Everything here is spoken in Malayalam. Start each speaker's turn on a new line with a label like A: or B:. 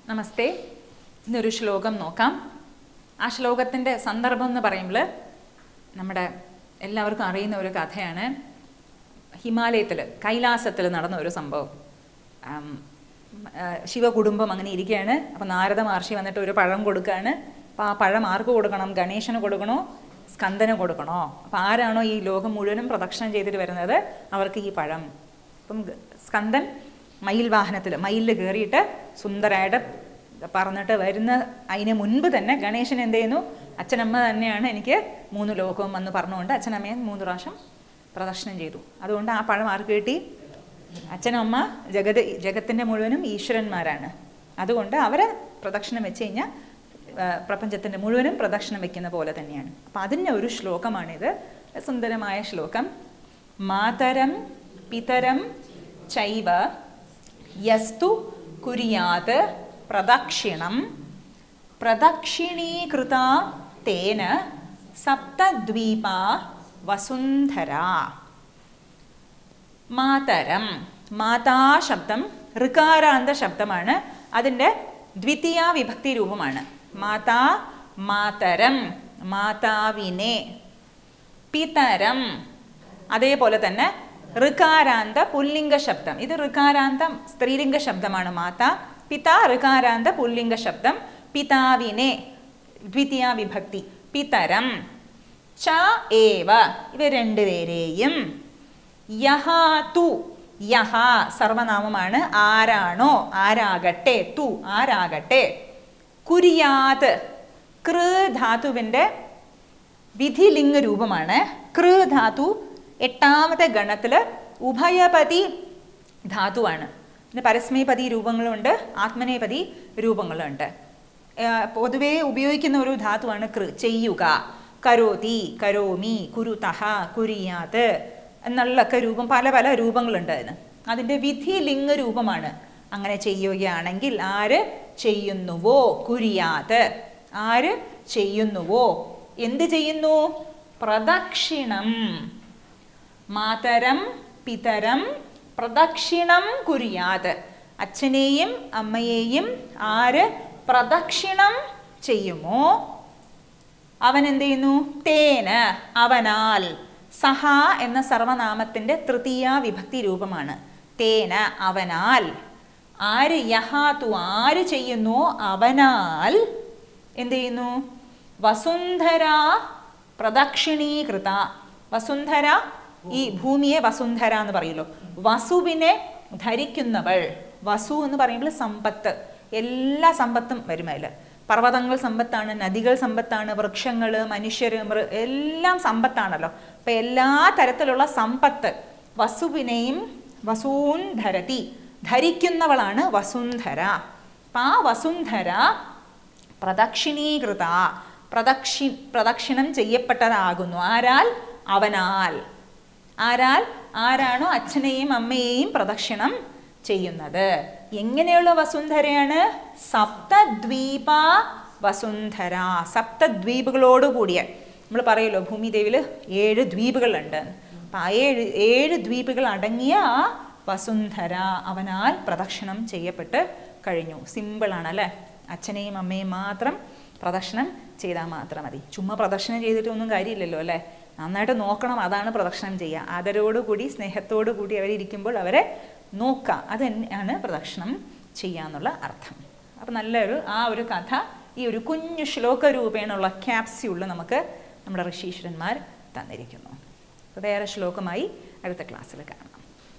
A: നമസ്തേ ഇന്നൊരു ശ്ലോകം നോക്കാം ആ ശ്ലോകത്തിൻ്റെ സന്ദർഭം എന്ന് പറയുമ്പോൾ നമ്മുടെ എല്ലാവർക്കും അറിയുന്ന ഒരു കഥയാണ് ഹിമാലയത്തിൽ കൈലാസത്തിൽ നടന്ന ഒരു സംഭവം ആം, ആ, ശിവകുടുംബം അങ്ങനെ ഇരിക്കുകയാണ് അപ്പം നാരദ മഹർഷി വന്നിട്ട് ഒരു പഴം കൊടുക്കുകയാണ് അപ്പോൾ ആ പഴം ആർക്ക് കൊടുക്കണം ഗണേശന് കൊടുക്കണോ സ്കന്ദന് കൊടുക്കണോ അപ്പം ആരാണോ ഈ ലോകം മുഴുവനും പ്രദക്ഷിണം ചെയ്തിട്ട് വരുന്നത് അവർക്ക് ഈ പഴം അപ്പം ഗ- സ്കന്ദൻ മയിൽ വാഹനത്തിൽ മയിലിൽ കയറിയിട്ട് സുന്ദരമായിട്ട് പറഞ്ഞിട്ട് വരുന്ന അതിന് മുൻപ് തന്നെ ഗണേശൻ എന്ത് ചെയ്യുന്നു അച്ഛനമ്മ തന്നെയാണ് എനിക്ക് മൂന്ന് ലോകവും എന്ന് പറഞ്ഞുകൊണ്ട് അച്ഛനമ്മയെ മൂന്ന് പ്രാവശ്യം പ്രദർശനം ചെയ്തു അതുകൊണ്ട് ആ പഴം ആർക്ക് കിട്ടി അച്ഛനമ്മ ജഗത് ജഗത്തിൻ്റെ മുഴുവനും ഈശ്വരന്മാരാണ് അതുകൊണ്ട് അവരെ പ്രദക്ഷിണം വെച്ച് കഴിഞ്ഞാൽ പ്രപഞ്ചത്തിൻ്റെ മുഴുവനും പ്രദക്ഷിണം വെക്കുന്ന പോലെ തന്നെയാണ് അപ്പം അതിൻ്റെ ഒരു ശ്ലോകമാണിത് സുന്ദരമായ ശ്ലോകം മാതരം പിതരം ചൈവ യസ്തു കുര്യാത് പ്രദക്ഷിണം പ്രദക്ഷിണീകൃത തേന സപ്തദ്വീപ വസുന്ധര മാതരം മാതാ ശബ്ദം ഋകാരാന്ത ശബ്ദമാണ് അതിൻ്റെ ദ്വിതീയ വിഭക്തി രൂപമാണ് മാതാ മാതരം മാതാവിനെ പിതരം അതേപോലെ തന്നെ ഋകാരാന്ത പുല്ലിംഗ ശബ്ദം ഇത് ഋകാരാന്ത സ്ത്രീലിംഗ ശബ്ദമാണ് മാത പിത ഋകാരാന്ത പുല്ലിംഗ ശബ്ദം പിതാവിനെ ദ്വിതീയ വിഭക്തി പിതരം ച ഏവ ഇവ രണ്ടുപേരെയും യഹ തു യഹ സർവനാമമാണ് ആരാണോ ആരാകട്ടെ തു ആരാകട്ടെ കുര്യാത് കൃ ധാതുവിൻ്റെ വിധിലിംഗ രൂപമാണ് കൃ ധാതു എട്ടാമത്തെ ഗണത്തിൽ ഉഭയപതി ധാതുവാണ് പിന്നെ പരസ്മയപതി രൂപങ്ങളുണ്ട് ആത്മനേപതി രൂപങ്ങളുണ്ട് ഏർ പൊതുവേ ഉപയോഗിക്കുന്ന ഒരു ധാതുവാണ് കൃ ചെയ്യുക കരോതി കരോമി കുരുതഹ കുരിയാത് എന്നുള്ളൊക്കെ രൂപം പല പല രൂപങ്ങളുണ്ട് അതിന് അതിൻ്റെ വിധിലിംഗ രൂപമാണ് അങ്ങനെ ചെയ്യുകയാണെങ്കിൽ ആര് ചെയ്യുന്നുവോ കുരിയാത് ആര് ചെയ്യുന്നുവോ എന്ത് ചെയ്യുന്നു പ്രദക്ഷിണം മാതരം പിതരം പ്രദക്ഷിണം കുര്യാത് അച്ഛനെയും അമ്മയെയും ആര് പ്രദക്ഷിണം ചെയ്യുമോ അവൻ എന്ത് ചെയ്യുന്നു തേന അവനാൽ സഹ എന്ന സർവനാമത്തിൻ്റെ തൃതീയ വിഭക്തി രൂപമാണ് തേന അവനാൽ ആര് യഹാതു ആര് ചെയ്യുന്നു അവനാൽ എന്ത് ചെയ്യുന്നു വസുന്ധര പ്രദക്ഷിണീകൃത വസുന്ധര ഈ ഭൂമിയെ വസുന്ധര എന്ന് പറയുമല്ലോ വസുവിനെ ധരിക്കുന്നവൾ വസു എന്ന് പറയുമ്പോൾ സമ്പത്ത് എല്ലാ സമ്പത്തും വരും അതിൽ പർവ്വതങ്ങൾ സമ്പത്താണ് നദികൾ സമ്പത്താണ് വൃക്ഷങ്ങൾ മനുഷ്യർ മൃ എല്ലാം സമ്പത്താണല്ലോ അപ്പം എല്ലാ തരത്തിലുള്ള സമ്പത്ത് വസുവിനെയും വസൂൻ ധരതി ധരിക്കുന്നവളാണ് വസുന്ധര അപ്പം ആ വസുന്ധര പ്രദക്ഷിണീകൃത പ്രദക്ഷി പ്രദക്ഷിണം ചെയ്യപ്പെട്ടതാകുന്നു ആരാൽ അവനാൽ ആരാൽ ആരാണോ അച്ഛനെയും അമ്മയെയും പ്രദക്ഷിണം ചെയ്യുന്നത് എങ്ങനെയുള്ള വസുന്ധരയാണ് സപ്തദ്വീപ വസുന്ധര സപ്തദ്വീപുകളോട് കൂടിയ നമ്മൾ പറയുമല്ലോ ഭൂമിദേവിൽ ഏഴ് ദ്വീപുകളുണ്ട് അപ്പം ആ ഏഴ് ഏഴ് ദ്വീപുകൾ അടങ്ങിയ ആ വസുന്ധര അവനാൽ പ്രദക്ഷിണം ചെയ്യപ്പെട്ട് കഴിഞ്ഞു സിമ്പിളാണ് അല്ലേ അച്ഛനെയും അമ്മയും മാത്രം പ്രദക്ഷിണം ചെയ്താൽ മാത്രം മതി ചുമ്മാ പ്രദക്ഷിണം ചെയ്തിട്ടൊന്നും കാര്യമില്ലല്ലോ അല്ലേ നന്നായിട്ട് നോക്കണം അതാണ് പ്രദക്ഷിണം ചെയ്യുക ആദരവോടുകൂടി സ്നേഹത്തോടു കൂടി അവരിയ്ക്കുമ്പോൾ അവരെ നോക്കുക അത് തന്നെയാണ് പ്രദക്ഷിണം ചെയ്യുക എന്നുള്ള അർത്ഥം അപ്പം നല്ലൊരു ആ ഒരു കഥ ഈ ഒരു കുഞ്ഞു ശ്ലോക രൂപേണുള്ള ക്യാപ്സ്യൂളിൽ നമുക്ക് നമ്മുടെ ഋഷീശ്വരന്മാർ തന്നിരിക്കുന്നു അപ്പോൾ വേറെ ശ്ലോകമായി അടുത്ത ക്ലാസ്സിൽ കാണാം